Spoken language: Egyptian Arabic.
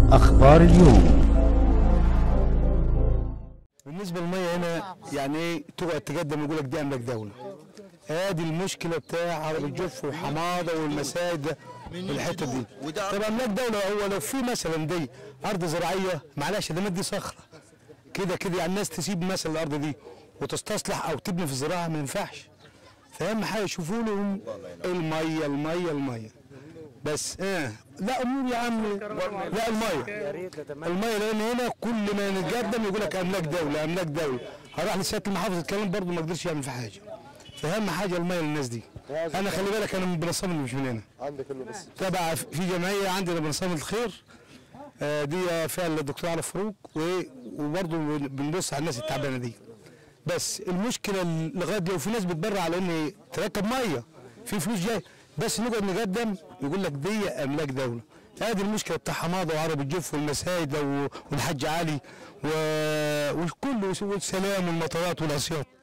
أخبار اليوم بالنسبه للميه هنا يعني ايه تقعد تقدم يقول لك دي املاك دوله ادي المشكله بتاع عرب الجف وحماضه والمساجد والحته دي طب املاك دوله هو لو في مثلا دي ارض زراعيه معلش ده دي صخره كده كده يعني الناس تسيب مثلا الارض دي وتستصلح او تبني في الزراعه ما ينفعش فاهم حاجه يشوفوا لهم الميه الميه الميه بس اه لا امور يا عم لا الميه الميه لان هنا كل ما نتقدم يقول لك املاك دوله املاك دوله هروح لسياده المحافظ اتكلم برضه ما قدرش يعمل في حاجه فاهم حاجه الميه للناس دي انا خلي بالك انا من بنصام اللي مش من هنا عندك اللي بس تبع في جمعيه عندنا بنصام الخير آه، دي فيها الدكتور عرف فاروق و- وبرضه بنبص على الناس التعبانه دي بس المشكله لغايه دلوقتي وفي ناس بتبرع على ان تركب ميه في فلوس جايه بس نقعد نقدم يقول لك دي املاك دوله هذه المشكله بتاع حماضه وعرب الجف والمسايده و- والحاج علي و- والكل والسلام والمطارات والعصيات